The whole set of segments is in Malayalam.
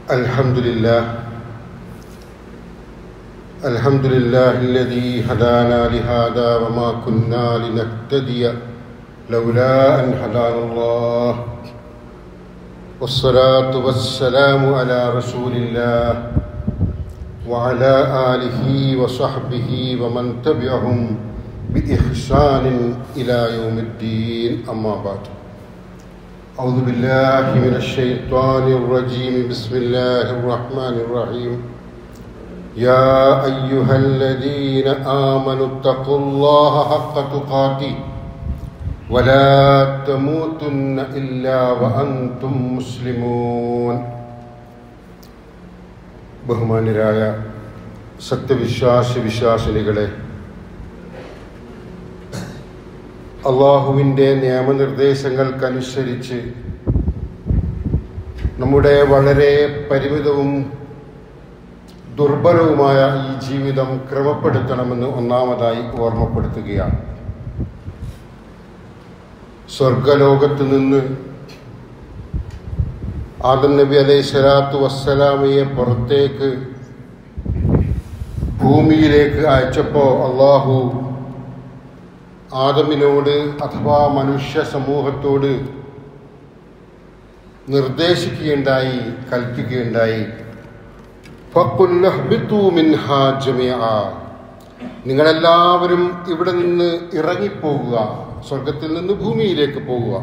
الحمد لله الحمد لله الذي هدانا لهذا وما كنا لنهتدي لولا أن هدانا الله والصلاة والسلام على رسول الله وعلى آله وصحبه ومن تبعهم بإحسان إلى يوم الدين أما بعد أعوذ بالله من الشيطان الرجيم بسم الله الرحمن الرحيم يا أيها الذين آمنوا اتقوا الله حق تقاته ولا تموتن إلا وأنتم مسلمون ബഹുമാന്യരായ സത്യവിശ്വാസ വിശ്വാസിനികളെ അള്ളാഹുവിൻ്റെ നിയമനിർദ്ദേശങ്ങൾക്കനുസരിച്ച് നമ്മുടെ വളരെ പരിമിതവും ദുർബലവുമായ ഈ ജീവിതം ക്രമപ്പെടുത്തണമെന്ന് ഒന്നാമതായി ഓർമ്മപ്പെടുത്തുകയാണ് സ്വർഗലോകത്ത് നിന്ന് ആദം നബി അലൈഹി സ്വലാത്തു വസ്സലാമയെ പുറത്തേക്ക് ഭൂമിയിലേക്ക് അയച്ചപ്പോൾ അള്ളാഹു ആദമിനോട് അഥവാ മനുഷ്യ സമൂഹത്തോട് നിർദ്ദേശിക്കുകയുണ്ടായി കൽപ്പിക്കുകയുണ്ടായി നിങ്ങളെല്ലാവരും ഇവിടെ നിന്ന് ഇറങ്ങിപ്പോകുക സ്വർഗത്തിൽ നിന്ന് ഭൂമിയിലേക്ക് പോകുക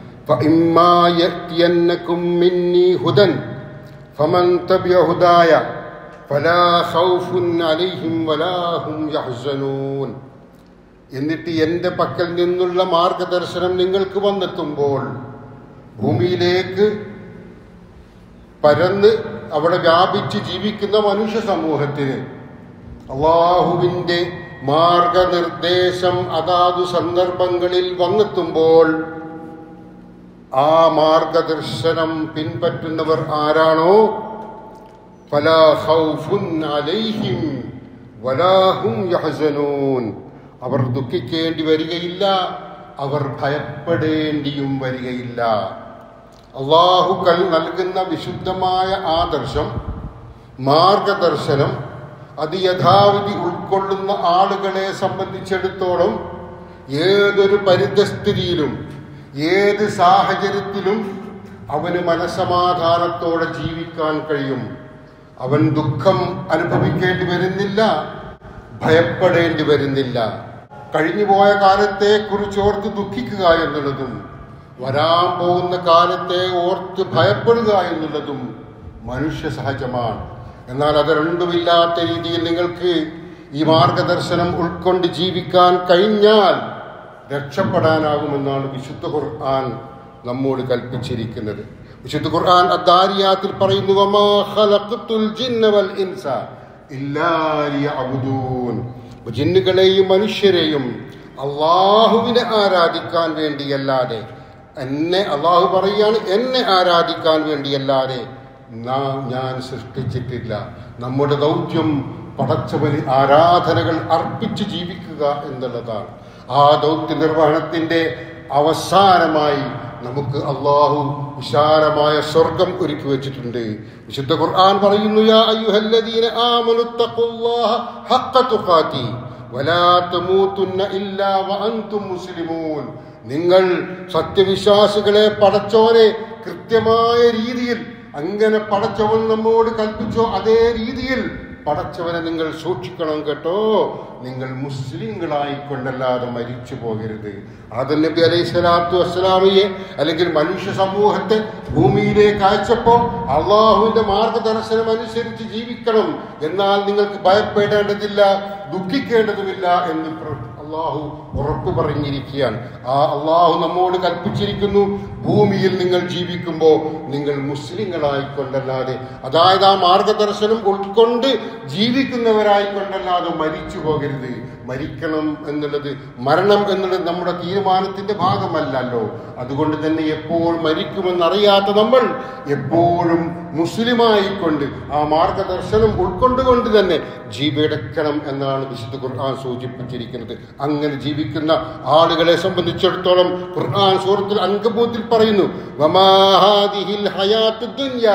فمن تبع هداي فلا خوف عليهم ولا هم يحزنون എന്നിട്ട് എൻ്റെ പക്കൽ നിന്നുള്ള മാർഗദർശനം നിങ്ങൾക്ക് വന്നെത്തുമ്പോൾ ഭൂമിയിലേക്ക് പരന്ന് അവിടെ വ്യാപിച്ച് ജീവിക്കുന്ന മനുഷ്യ സമൂഹത്തിന് അള്ളാഹുവിൻ്റെ മാർഗനിർദ്ദേശം അതാതു സന്ദർഭങ്ങളിൽ വന്നെത്തുമ്പോൾ ആ മാർഗദർശനം പിൻപറ്റുന്നവർ ആരാണോ ഫലാ ഖൗഫുൻ അലൈഹിം വലാഹും യഹ്സനൂൻ അവർ ദുഃഖിക്കേണ്ടി വരികയില്ല അവർ ഭയപ്പെടേണ്ടിയും വരികയില്ല അള്ളാഹുക്കൾ നൽകുന്ന വിശുദ്ധമായ ആദർശം മാർഗദർശനം അത് യഥാവിധി ഉൾക്കൊള്ളുന്ന ആളുകളെ സംബന്ധിച്ചിടത്തോളം ഏതൊരു പരിതസ്ഥിതിയിലും ഏത് സാഹചര്യത്തിലും അവന് മനസമാധാനത്തോടെ ജീവിക്കാൻ കഴിയും അവൻ ദുഃഖം അനുഭവിക്കേണ്ടി വരുന്നില്ല ഭയപ്പെടേണ്ടി വരുന്നില്ല കഴിഞ്ഞുപോയ കാലത്തെ കുറിച്ച് ഓർത്ത് ദുഃഖിക്കുക എന്നുള്ളതും വരാൻ പോകുന്ന കാലത്തെ ഓർത്ത് ഭയപ്പെടുക എന്നുള്ളതും മനുഷ്യ സഹജമാണ് എന്നാൽ അത് രണ്ടുമില്ലാത്ത രീതിയിൽ നിങ്ങൾക്ക് ഈ മാർഗദർശനം ഉൾക്കൊണ്ട് ജീവിക്കാൻ കഴിഞ്ഞാൽ രക്ഷപ്പെടാനാകുമെന്നാണ് വിശുദ്ധ ഖുർആൻ നമ്മോട് കൽപ്പിച്ചിരിക്കുന്നത് വിശുദ്ധ ഖുർആൻ അദ്ദാരിയാത്തിൽ പറയുന്നു ജിന്നുകളെയും മനുഷ്യരെയും അള്ളാഹുവിനെ ആരാധിക്കാൻ വേണ്ടിയല്ലാതെ എന്നെ അള്ളാഹു പറയാണ് എന്നെ ആരാധിക്കാൻ വേണ്ടിയല്ലാതെ ഞാൻ സൃഷ്ടിച്ചിട്ടില്ല നമ്മുടെ ദൗത്യം പടച്ചവന് ആരാധനകൾ അർപ്പിച്ച് ജീവിക്കുക എന്നുള്ളതാണ് ആ ദൗത്യ നിർവഹണത്തിന്റെ അവസാനമായി നമുക്ക് അള്ളാഹു വിശാലമായ സ്വർഗം ഒരുക്കി വെച്ചിട്ടുണ്ട് വിശുദ്ധ ഖുർആൻ പറയുന്നു യാ അയ്യുഹല്ലദീന ആമനു തഖുല്ലാഹ ഹഖ്ക തുഖാതി വലാ തമൂതുന്ന ഇല്ലാ വഅൻതും മുസ്ലിമൂൻ നിങ്ങൾ സത്യവിശ്വാസികളെ പടച്ചോനെ കൃത്യമായ രീതിയിൽ അങ്ങനെ പടച്ചവൻ നമ്മോട് കൽപ്പിച്ചോ അതേ രീതിയിൽ പടച്ചവനെ നിങ്ങൾ സൂക്ഷിക്കണം കേട്ടോ നിങ്ങൾ മുസ്ലിങ്ങളായി കൊണ്ടല്ലാതെ മരിച്ചു പോകരുത് ആദം നബി അലൈഹി സ്വലാത്തു വസ്സലാമിയെ അല്ലെങ്കിൽ മനുഷ്യ സമൂഹത്തെ ഭൂമിയിലേക്ക് അയച്ചപ്പോൾ അള്ളാഹുവിന്റെ മാർഗദർശനം അനുസരിച്ച് ജീവിക്കണം എന്നാൽ നിങ്ങൾക്ക് ഭയപ്പെടേണ്ടതില്ല ദുഃഖിക്കേണ്ടതുമില്ല എന്ന് അള്ളാഹു ഉറപ്പു പറഞ്ഞിരിക്കുകയാണ് ആ അള്ളാഹു നമ്മോട് കൽപ്പിച്ചിരിക്കുന്നു ഭൂമിയിൽ നിങ്ങൾ ജീവിക്കുമ്പോൾ നിങ്ങൾ മുസ്ലിങ്ങളായിക്കൊണ്ടല്ലാതെ അതായത് ആ മാർഗദർശനം ഉൾക്കൊണ്ട് ജീവിക്കുന്നവരായിക്കൊണ്ടല്ലാതെ മരിച്ചു പോകരുത് മരിക്കണം എന്നുള്ളത് മരണം എന്നുള്ളത് നമ്മുടെ തീരുമാനത്തിന്റെ ഭാഗമല്ലല്ലോ അതുകൊണ്ട് തന്നെ എപ്പോൾ മരിക്കുമെന്നറിയാത്ത നമ്മൾ എപ്പോഴും മുസ്ലിമായിക്കൊണ്ട് ആ മാർഗദർശനം ഉൾക്കൊണ്ടുകൊണ്ട് തന്നെ ജീവിക്കണം എന്നാണ് വിശുദ്ധ ഖുർആൻ സൂചിപ്പിച്ചിരിക്കുന്നത് അങ്ങനെ ജീവിക്കുന്ന ആളുകളെ സംബന്ധിച്ചിടത്തോളം ഖുർആൻ സൂറത്തിൽ അങ്കബൂത്തിൽ പറയുന്നു വമാ ഹാദിഹിൽ ഹയാത്തു ദുനിയ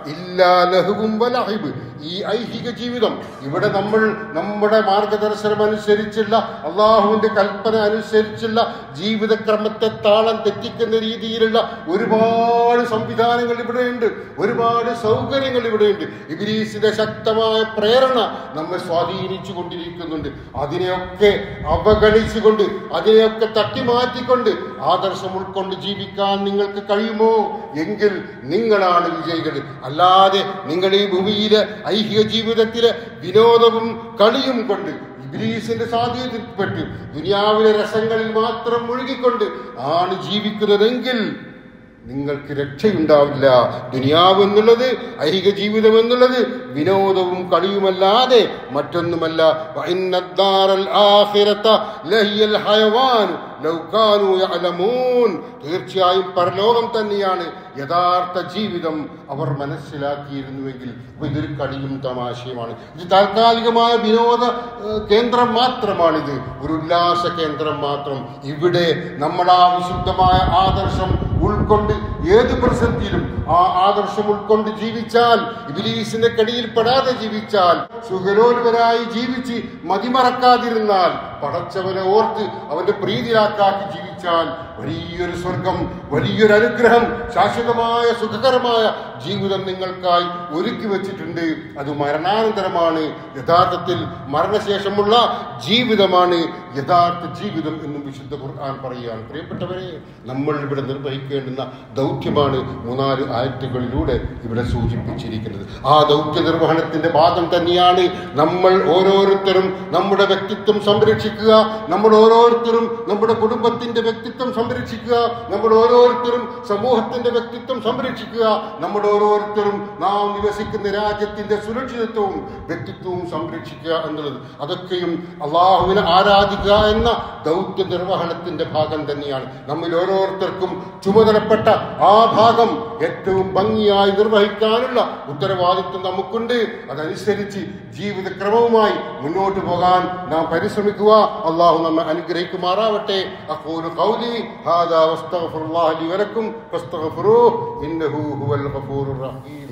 ഇല്ലാ ലഹുവും വലഹിബ് ഈ ഐഹിക ജീവിതം ഇവിടെ നമ്മൾ നമ്മുടെ മാർഗദർശനം അനുസരിച്ചുള്ള അള്ളാഹുവിന്റെ കൽപ്പന അനുസരിച്ചുള്ള ജീവിതക്രമത്തെ താളം തെറ്റിക്കുന്ന രീതിയിലുള്ള ഒരുപാട് സംവിധാനങ്ങൾ ഇവിടെയുണ്ട് ഒരുപാട് സൗകര്യങ്ങൾ ഇവിടെയുണ്ട് ഇബിലീസിന്റെ ശക്തമായ പ്രേരണ നമ്മെ സ്വാധീനിച്ചു കൊണ്ടിരിക്കുന്നുണ്ട് അതിനെയൊക്കെ അവഗണിച്ചുകൊണ്ട് അതിനെയൊക്കെ തട്ടിമാറ്റിക്കൊണ്ട് ആദർശം ഉൾക്കൊണ്ട് ജീവിക്കാൻ നിങ്ങൾക്ക് കഴിയുമോ എങ്കിൽ നിങ്ങളാണ് വിജയികൾ അല്ലാതെ നിങ്ങൾ ഈ ഭൂമിയിലെ ഐഹിക ജീവിതത്തിലെ വിനോദവും കളിയും കൊണ്ട് ഇബ്ലീസിന്റെ സ്വാധീനത്തിൽപ്പെട്ട് ദുനിയാവിലെ രസങ്ങളിൽ മാത്രം മുഴുകിക്കൊണ്ട് ആണ് ജീവിക്കുന്നതെങ്കിൽ നിങ്ങൾക്ക് രക്ഷയുണ്ടാവില്ല ദുനിയാവ് എന്നുള്ളത് ഐഹിക ജീവിതം എന്നുള്ളത് വിനോദവും കളിയുമല്ലാതെ മറ്റൊന്നുമല്ല വഇന്നദ്ദാറൽ ആഖിറത ലഹിയൽ ഹയവാൻ ലൗ കാനൂ യഅലമൂൻ തീർച്ചയായും പരലോകം തന്നെയാണ് യഥാർത്ഥ ജീവിതം അവർ മനസ്സിലാക്കിയിരുന്നുവെങ്കിൽ അപ്പൊ ഇതൊരു കളിയും തമാശയുമാണ് ഇത് താൽക്കാലികമായ വിനോദ ഏഹ്, കേന്ദ്രം മാത്രമാണിത് ഒരു ഉല്ലാസ കേന്ദ്രം മാത്രം ഇവിടെ നമ്മൾ ആ വിശുദ്ധമായ ആദർശം ഉൾക്കൊണ്ട് ഏത് പ്രതിസന്ധിയിലും ആ ആദർശം ഉൾക്കൊണ്ട് ജീവിച്ചാൽ ഇബിലീസിന്റെ കടിയിൽ പെടാതെ ജീവിച്ചാൽ സുഖലോലുവരായി ജീവിച്ച് മതിമറക്കാതിരുന്നാൽ പടച്ചവനെ ഓർത്ത് അവന്റെ പ്രീതിയാക്കാക്കി ജീവിച്ചാൽ വലിയൊരു സ്വർഗം വലിയൊരു അനുഗ്രഹം ശാശ്വതമായ സുഖകരമായ ജീവിതം നിങ്ങൾക്കായി ഒരുക്കി വെച്ചിട്ടുണ്ട് അത് മരണാനന്തരമാണ് യഥാർത്ഥത്തിൽ മരണശേഷമുള്ള ജീവിതമാണ് യഥാർത്ഥ ജീവിതം എന്നും വിശുദ്ധ ഖുർആൻ പറയുകയാണ് പ്രിയപ്പെട്ടവരെ നമ്മൾ ഇവിടെ നിർവഹിക്കേണ്ടുന്ന ദൗത്യമാണ് മൂന്നാല് ആയത്തുകളിലൂടെ ഇവിടെ സൂചിപ്പിച്ചിരിക്കുന്നത് ആ ദൗത്യ നിർവഹണത്തിന്റെ ഭാഗം തന്നെയാണ് നമ്മൾ ഓരോരുത്തരും നമ്മുടെ വ്യക്തിത്വം സംരക്ഷിക്കുക നമ്മൾ ഓരോരുത്തരും നമ്മുടെ കുടുംബത്തിന്റെ വ്യക്തിത്വം സംരക്ഷിക്കുക നമ്മൾ ഓരോരുത്തരും സമൂഹത്തിന്റെ വ്യക്തിത്വം സംരക്ഷിക്കുക നമ്മൾ ഓരോരുത്തരും നാം നിവസിക്കുന്ന രാജ്യത്തിന്റെ സുരക്ഷിതത്വവും വ്യക്തിത്വവും സംരക്ഷിക്കുക എന്നുള്ളത് അതൊക്കെയും അള്ളാഹുവിനെ ആരാധിക്കുക എന്ന ദൗത്യ നിർവഹണത്തിന്റെ ഭാഗം തന്നെയാണ് നമ്മിൽ ഓരോരുത്തർക്കും ചുമതലപ്പെട്ട ആ ഭാഗം ഏറ്റവും ഭംഗിയായി നിർവഹിക്കാനുള്ള ഉത്തരവാദിത്വം നമുക്കുണ്ട് അതനുസരിച്ച് ജീവിതക്രമവുമായി മുന്നോട്ട് പോകാൻ നാം പരിശ്രമിക്കുക അള്ളാഹു നമ്മെ അനുഗ്രഹിക്കുമാറാവട്ടെ അഖൂലു ഖൗലി ഹാദാ വസ്തഗ്ഫിറുല്ലാഹ ലി വലക്കും ഫസ്തഗ്ഫിറൂഹ് ഇന്നഹു ഹുവൽ ഗഫൂറുർ റഹീം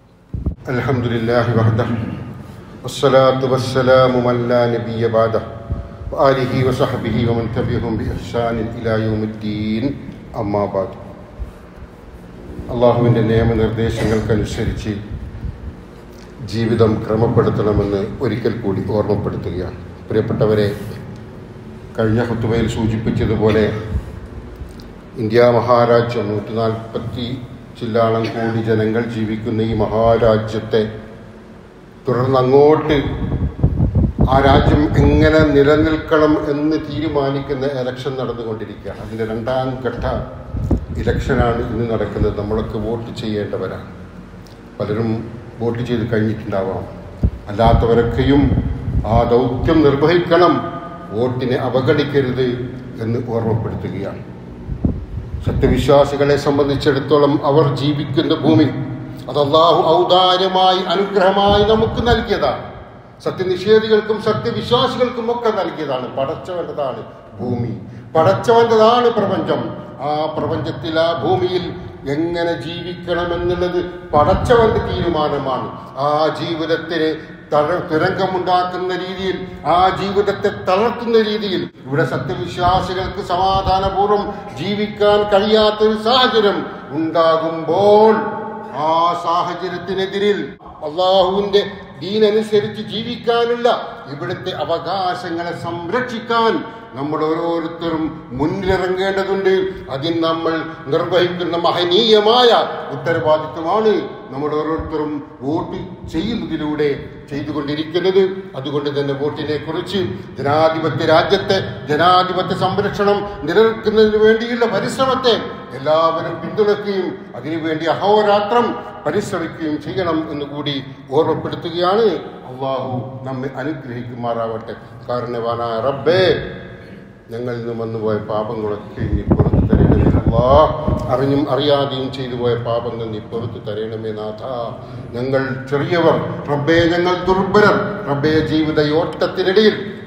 الحمد وحده والصلاة والسلام من لا نبي بعده وآله وصحبه ومن تبعهم بإحسان إلى يوم الدين أما بعد അള്ളാഹുവിൻ്റെ നിയമനിർദ്ദേശങ്ങൾക്കനുസരിച്ച് ജീവിതം ക്രമപ്പെടുത്തണമെന്ന് ഒരിക്കൽ കൂടി ഓർമ്മപ്പെടുത്തുകയാണ് പ്രിയപ്പെട്ടവരെ കഴിഞ്ഞ ഹുത്തുബയിൽ സൂചിപ്പിച്ചതുപോലെ ഇന്ത്യ മഹാരാജ്യം നൂറ്റി നാൽപ്പത്തി ചില്ലാളം കോടി ജനങ്ങൾ ജീവിക്കുന്ന ഈ മഹാരാജ്യത്തെ തുടർന്ന് അങ്ങോട്ട് ആ രാജ്യം എങ്ങനെ നിലനിൽക്കണം എന്ന് തീരുമാനിക്കുന്ന ഇലക്ഷൻ നടന്നുകൊണ്ടിരിക്കുകയാണ് അതിൻ്റെ രണ്ടാം ഘട്ട ഇലക്ഷനാണ് ഇന്ന് നടക്കുന്നത് നമ്മളൊക്കെ വോട്ട് ചെയ്യേണ്ടവരാണ് പലരും വോട്ട് ചെയ്ത് കഴിഞ്ഞിട്ടുണ്ടാവാം അല്ലാത്തവരൊക്കെയും ആ ദൗത്യം നിർവഹിക്കണം വോട്ടിനെ അവഗണിക്കരുത് എന്ന് ഓർമ്മപ്പെടുത്തുകയാണ് സത്യവിശ്വാസികളെ സംബന്ധിച്ചിടത്തോളം അവർ ജീവിക്കുന്ന ഭൂമി അത് അള്ളാഹു ഔദാര്യമായി അനുഗ്രഹമായി നമുക്ക് നൽകിയതാണ് സത്യനിഷേധികൾക്കും സത്യവിശ്വാസികൾക്കും ഒക്കെ നൽകിയതാണ് പടച്ചവൻ്റെതാണ് ഭൂമി പടച്ചവൻ്റെതാണ് പ്രപഞ്ചം ആ പ്രപഞ്ചത്തിൽ ആ ഭൂമിയിൽ എങ്ങനെ ജീവിക്കണമെന്നുള്ളത് പടച്ചവന്റെ തീരുമാനമാണ് ആ ജീവിതത്തിന് തള തുരങ്കമുണ്ടാക്കുന്ന രീതിയിൽ ആ ജീവിതത്തെ തളർത്തുന്ന രീതിയിൽ ഇവിടെ സത്യവിശ്വാസികൾക്ക് സമാധാനപൂർവ്വം ജീവിക്കാൻ കഴിയാത്തൊരു സാഹചര്യം ഉണ്ടാകുമ്പോൾ ആ സാഹചര്യത്തിനെതിരിൽ അള്ളാഹുവിന്റെ ദീനനുസരിച്ച് ജീവിക്കാനുള്ള ഇവിടുത്തെ അവകാശങ്ങളെ സംരക്ഷിക്കാൻ നമ്മൾ ഓരോരുത്തരും മുന്നിലിറങ്ങേണ്ടതുണ്ട് അതിന് നമ്മൾ നിർവഹിക്കുന്ന മഹനീയമായ ഉത്തരവാദിത്വമാണ് നമ്മൾ ഓരോരുത്തരും വോട്ട് ചെയ്യുന്നതിലൂടെ ചെയ്തുകൊണ്ടിരിക്കുന്നത് അതുകൊണ്ട് തന്നെ വോട്ടിനെ കുറിച്ച് ജനാധിപത്യ രാജ്യത്തെ ജനാധിപത്യ സംരക്ഷണം നിലനിൽക്കുന്നതിന് വേണ്ടിയുള്ള പരിശ്രമത്തെ എല്ലാവരും പിന്തുണയ്ക്കുകയും അതിനുവേണ്ടി അഹോരാത്രം പരിശ്രമിക്കുകയും ചെയ്യണം എന്ന് കൂടി ഓർമ്മപ്പെടുത്തുകയാണ് അള്ളാഹു നമ്മെ അനുഗ്രഹിക്കുമാറാവട്ടെ കാരണവാനായ റബ്ബേ ഞങ്ങളിൽ നിന്ന് വന്നുപോയ പാപങ്ങളൊക്കെ നീ പുറത്തു തരണമേ അല്ലാ അറിഞ്ഞും അറിയാതെയും ചെയ്തു പോയ പാപങ്ങൾ നീ പുറത്തു തരണമേ നാഥ ഞങ്ങൾ ചെറിയവർ റബ്ബേ ഞങ്ങൾ ദുർബലർ റബ്ബേ ജീവിത യോട്ടത്തിനിടയിൽ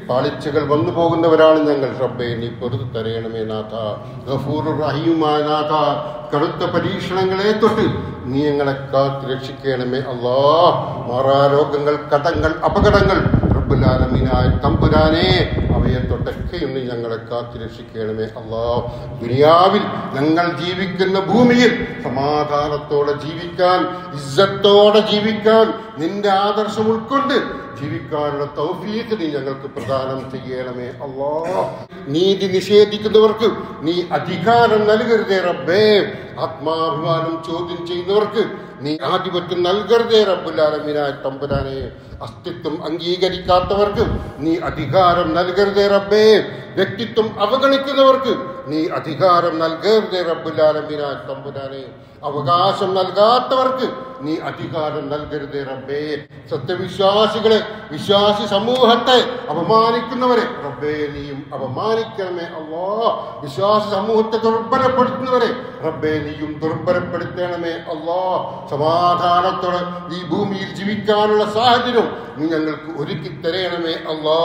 പാളിച്ചകൾ വന്നു പോകുന്നവരാണ് ഞങ്ങൾ റബ്ബെ നീ പൊറുതു തരയണമേ നാഥ ഗഫൂർ റഹീമായ നാഥ കടുത്ത പരീക്ഷണങ്ങളെ തൊട്ട് നീ ഞങ്ങളെ കാത്ത് രക്ഷിക്കണമേ അല്ലാ മാറാരോഗങ്ങൾ കടങ്ങൾ അപകടങ്ങൾ റബ്ബുലാലമീനായ തമ്പുരാനെ അവയെ തൊട്ടൊക്കെയും നീ ഞങ്ങളെ കാത്ത് രക്ഷിക്കണമേ അല്ലാ ദുനിയാവിൽ ഞങ്ങൾ ജീവിക്കുന്ന ഭൂമിയിൽ സമാധാനത്തോടെ ജീവിക്കാൻ ഇസ്സത്തോടെ ജീവിക്കാൻ നിന്റെ ആദർശം ഉൾക്കൊണ്ട് ജീവിക്കാനുള്ള തൗഫീഖ് നീ ഞങ്ങൾക്ക് പ്രദാനം ചെയ്യണമേ അല്ലാ നീതി നിഷേധിക്കുന്നവർക്ക് നീ അധികാരം നൽകരുതേ റബ്ബേ ആത്മാഭിമാനം ചോദ്യം ചെയ്യുന്നവർക്ക് നീ ആധിപത്യം നൽകരുതേ റബ്ബുലാലമീനായ തമ്പുരാനെ അസ്തിത്വം അംഗീകരിക്കാത്തവർക്ക് നീ അധികാരം നൽകരുതേ റബ്ബേ വ്യക്തിത്വം അവഗണിക്കുന്നവർക്ക് നീ അധികാരം നൽകരുതേ റബ്ബുലാലമീനായ തമ്പുരാനെ അവകാശം നൽകാത്തവർക്ക് നീ അധികാരം നൽകരുതേ റബ്ബേ സത്യവിശ്വാസികളെ വിശ്വാസി സമൂഹത്തെ അപമാനിക്കുന്നവരെ റബ്ബേ നീയും അപമാനിക്കണമേ അല്ലാ വിശ്വാസ സമൂഹത്തെ ദുർബലപ്പെടുത്തുന്നവരെ റബ്ബേ നീയും ദുർബലപ്പെടുത്തണമേ അല്ലാ സമാധാനത്തോടെ ഈ ഭൂമിയിൽ ജീവിക്കാനുള്ള സാഹചര്യം നീ ഞങ്ങൾക്ക് ഒരുക്കി തരയണമേ അല്ലാ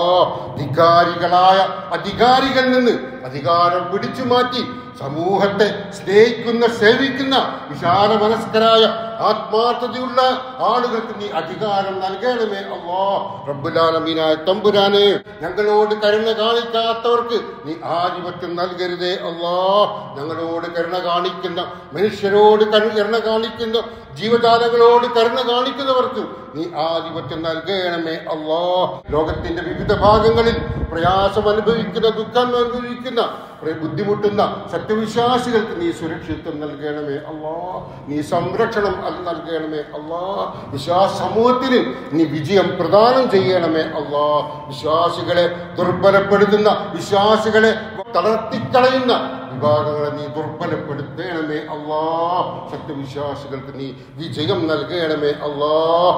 ധികാരികളായ അധികാരികളിൽ നിന്ന് അധികാരം പിടിച്ചു മാറ്റി സമൂഹത്തെ സ്നേഹിക്കുന്ന സേവിക്കുന്ന വിശാല മനസ്കരായ ആത്മാർത്ഥതയുള്ള ആളുകൾക്ക് നീ അധികാരം നൽകണമേ അള്ളാ റബ്ബുലാലമീനായ തമ്പുരാനെ ഞങ്ങളോട് കരുണ കാണിക്കാത്തവർക്ക് നീ ആധിപത്യം നൽകരുതേ അള്ളാ ഞങ്ങളോട് കരുണ കാണിക്കുന്ന മനുഷ്യരോട് കരു- കരുണ കാണിക്കുന്ന ജീവജാലങ്ങളോട് കരുണ കാണിക്കുന്നവർക്ക് നീ ആധിപത്യം നൽകണമേ അള്ളാ ലോകത്തിന്റെ വിവിധ ഭാഗങ്ങളിൽ പ്രയാസം അനുഭവിക്കുന്ന ദുഃഖം അനുഭവിക്കുന്ന പ്ര- ബുദ്ധിമുട്ടുന്ന സത്യവിശ്വാസികൾക്ക് നീ സുരക്ഷിതത്വം നൽകണമേ അള്ളാ നീ സംരക്ഷണം അത് നൽകണമേ അള്ളാ വിശ്വാസ സമൂഹത്തിന് നീ വിജയം പ്രദാനം ചെയ്യണമേ അള്ളാ വിശ്വാസികളെ ദുർബലപ്പെടുത്തുന്ന വിശ്വാസികളെ തളർത്തിക്കളയുന്ന വിഭാഗങ്ങളെ നീ ദുർബലപ്പെടുത്തണമേ അള്ളാ സത്യവിശ്വാസികൾക്ക് നീ വിജയം നൽകണമേ അള്ളാ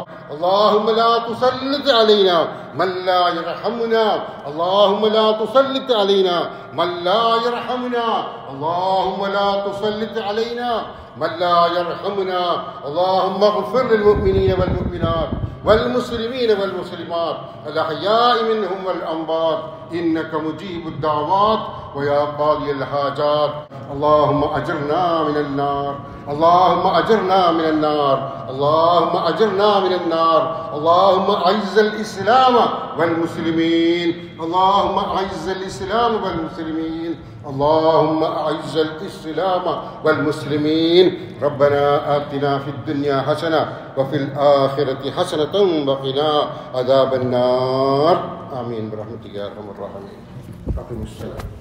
اللهم لا تسلط علينا من لا يرحمنا اللهم لا تسلط علينا من لا يرحمنا اللهم لا تسلط علينا من لا يرحمنا اللهم اغفر للمؤمنين والمؤمنات والمسلمين والمسلمات الأحياء منهم والأموات إنك مجيب الدعوات ويا قاضي الحاجات اللهم أجرنا من النار اللهم أجرنا من النار اللهم أجرنا من النار اللهم أعز الإسلام والمسلمين اللهم أعز الإسلام والمسلمين اللهم أعز الإسلام والمسلمين ربنا آتنا في الدنيا حسنة وفي الآخرة حسنة وقنا عذاب النار آمين برحمتك يا أرحم الراحمين أقم السلام